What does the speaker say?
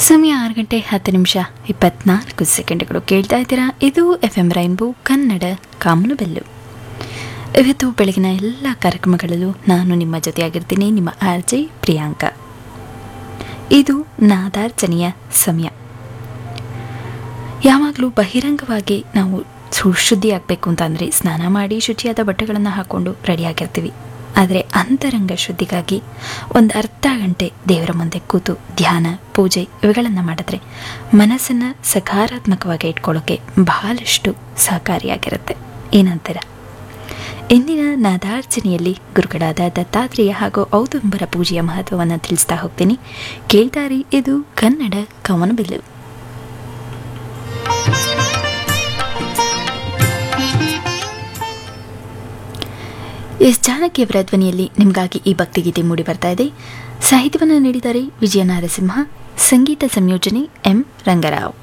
ಸಮಯ ಆರು ಗಂಟೆ ಹತ್ತು ನಿಮಿಷ ಇಪ್ಪತ್ನಾಲ್ಕು ಸೆಕೆಂಡ್ಗಳು ಕೇಳ್ತಾ ಇದ್ದೀರಾ ಇದು ಎಫ್ ಎಂ ರೈನ್ಬೋ ಕನ್ನಡ ಕಾಮನು ಬೆಲ್ಲು ಇವತ್ತು ಬೆಳಗಿನ ಎಲ್ಲ ಕಾರ್ಯಕ್ರಮಗಳಲ್ಲೂ ನಾನು ನಿಮ್ಮ ಜೊತೆಯಾಗಿರ್ತೀನಿ ನಿಮ್ಮ ಆರ್ ಜೆ ಪ್ರಿಯಾಂಕ ಇದು ನಾದಾರ್ಚನೆಯ ಸಮಯ ಯಾವಾಗಲೂ ಬಹಿರಂಗವಾಗಿ ನಾವು ಸು- ಶುದ್ಧಿ ಆಗಬೇಕು ಅಂತಂದರೆ ಸ್ನಾನ ಮಾಡಿ ಶುಚಿಯಾದ ಬಟ್ಟೆಗಳನ್ನು ಹಾಕ್ಕೊಂಡು ರೆಡಿಯಾಗಿರ್ತೀವಿ ಆದರೆ ಅಂತರಂಗ ಶುದ್ಧಿಗಾಗಿ ಒಂದು ಅರ್ಧ ಗಂಟೆ ದೇವರ ಮುಂದೆ ಕೂತು ಧ್ಯಾನ ಪೂಜೆ ಇವುಗಳನ್ನು ಮಾಡಿದ್ರೆ ಮನಸ್ಸನ್ನು ಸಕಾರಾತ್ಮಕವಾಗಿ ಇಟ್ಕೊಳ್ಳೋಕೆ ಬಹಳಷ್ಟು ಸಹಕಾರಿಯಾಗಿರುತ್ತೆ ಏನಂತೀರ ಇಂದಿನ ನಾದಾರ್ಚನೆಯಲ್ಲಿ ಗುರುಗಳಾದ ದತ್ತಾತ್ರೇಯ ಹಾಗೂ ಔದುಂಬರ ಪೂಜೆಯ ಮಹತ್ವವನ್ನು ತಿಳಿಸ್ತಾ ಹೋಗ್ತೀನಿ ಕೇಳ್ತಾರಿ ಇದು ಕನ್ನಡ ಕವನಬಿಲ್ಲು ಎಸ್ ಜಾನಕಿಯವರ ಧ್ವನಿಯಲ್ಲಿ ನಿಮಗಾಗಿ ಈ ಭಕ್ತಿಗೀತೆ ಮೂಡಿ ಬರ್ತಾ ಇದೆ ಸಾಹಿತ್ಯವನ್ನು ನೀಡಿದ್ದಾರೆ ವಿಜಯ ನರಸಿಂಹ ಸಂಗೀತ ಸಂಯೋಜನೆ ಎಂ ರಂಗರಾವ್